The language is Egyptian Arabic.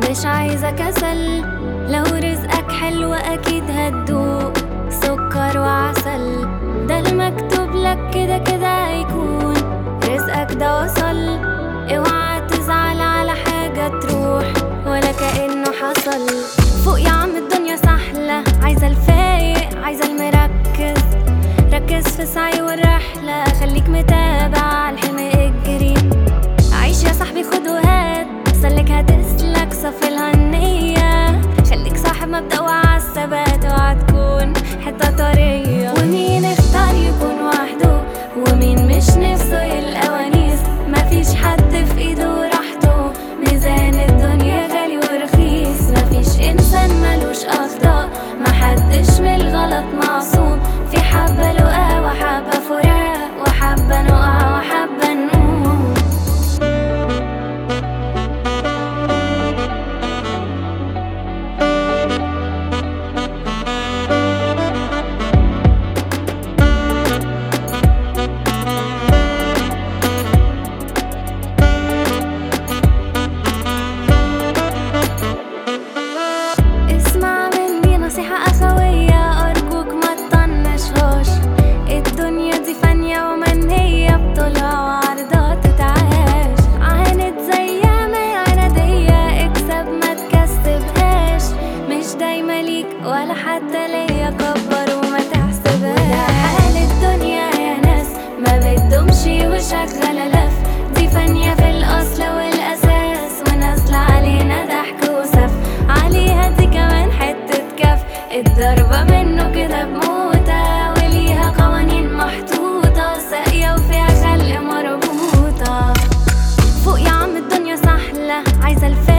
مش عايزة كسل لو رزقك حلو أكيد هتدوق سكر وعسل ده المكتوب لك كده كده هيكون رزقك ده وصل اوعى تزعل على حاجة تروح ولا كأنه حصل فوق يا عم الدنيا سهلة عايزة الفايق عايزة المركز ركز في سعي والرحلة خليك متابع الحلم اجري عيش يا صاحبي خد وهات سلك هتسلك صفلها النية خليك صاحب مبدأ وعالثبات اوعى تكون حتة طرية ومين اختار يكون وحده ومين مش نفسه يلقى ونيس مفيش حد في ايده راحته ميزان الدنيا غالي ورخيص مفيش انسان ملوش اخطاء محدش من الغلط معصوم في حبة لقا وحبة فراق وحبة نقع وحبة نقوم اسمع مني نصيحة أخوية أرجوك ما تطنشهاش الدنيا دي فانية ومنية بطولها وعرضها تتعاش عاند زي ما هي عنادية اكسب ما تكسبهاش مش دايما ليك ولا حتى ليا كبر وما تحسبهاش حال الدنيا يا ناس ما بتدومش وشغالة لف دي فانية في الأصل والأساس ونازلة علينا ضحك وسف عليها دي كمان حتة كف الضربة منه كده بموتة وليها قوانين محطوطة ساقية وفيها خلق مربوطة فوق يا عم الدنيا سهلة عايزة الفهم